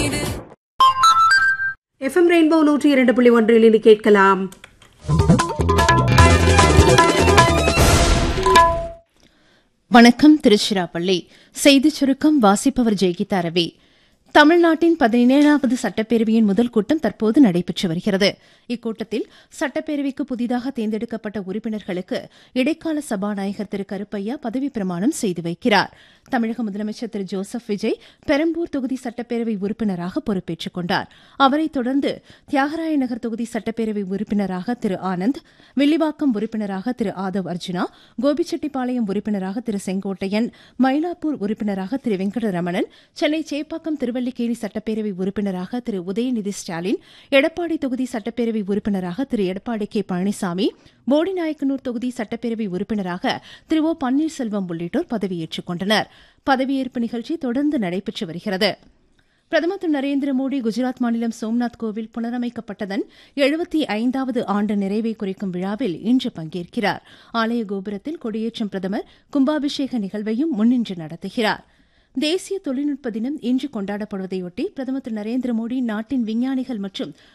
வீடு FM rainbow நூற்றி இரண்டு புள்ளி ஒன்றில் இனி கேட்கலாம் வணக்கம் திருச்சிராப்பள்ளி செய்திச் சுருக்கம் வாசிப்பவர் ஜெய்கிதா ரவி தமிழ்நாட்டின் பதினேழாவது சட்டப்பேரவையின் முதல் கூட்டம் தற்போது நடைபெற்று வருகிறது இக்கூட்டத்தில் சட்டப்பேரவைக்கு புதிதாக தேர்ந்தெடுக்கப்பட்ட உறுப்பினர்களுக்கு இடைக்கால சபாநாயகர் திரு கருப்பையா பதவி பிரமாணம் செய்து வைக்கிறார் தமிழக முதலமைச்சர் திரு ஜோசப் விஜய் பெரம்பூர் தொகுதி சட்டப்பேரவை உறுப்பினராக பொறுப்பேற்றுக் கொண்டார் அவரைத் தொடர்ந்து தியாகராய நகர் தொகுதி சட்டப்பேரவை உறுப்பினராக திரு ஆனந்த் வில்லிவாக்கம் உறுப்பினராக திரு ஆதவ் அர்ஜுனா கோபிச்செட்டிப்பாளையம் உறுப்பினராக திரு செங்கோட்டையன் மயிலாப்பூர் உறுப்பினராக திரு வெங்கடரமணன் சென்னை சேப்பாக்கம் திருவல்லிக்கேணி சட்டப்பேரவை உறுப்பினராக திரு உதயநிதி ஸ்டாலின் எடப்பாடி தொகுதி சட்டப்பேரவை உறுப்பினராக திரு எடப்பாடி கே பழனிசாமி போடிநாயக்கனூர் தொகுதி சட்டப்பேரவை உறுப்பினராக திரு ஓ பன்னீர்செல்வம் உள்ளிட்டோர் பதவியேற்றுக் கொண்டனர் பதவியேற்பு நிகழ்ச்சி தொடர்ந்து நடைபெற்று வருகிறது பிரதமர் திரு நரேந்திர மோடி குஜராத் மாநிலம் சோம்நாத் கோவில் புனரமைக்கப்பட்டதன் எழுபத்தி ஐந்தாவது ஆண்டு நிறைவை குறிக்கும் விழாவில் இன்று பங்கேற்கிறார் ஆலய கோபுரத்தில் கொடியேற்றும் பிரதமர் கும்பாபிஷேக நிகழ்வையும் முன்னின்று நடத்துகிறார் தேசிய தொழில்நுட்ப தினம் இன்று கொண்டாடப்படுவதையொட்டி பிரதமர் திரு நரேந்திர மோடி நாட்டின் விஞ்ஞானிகள் மற்றும்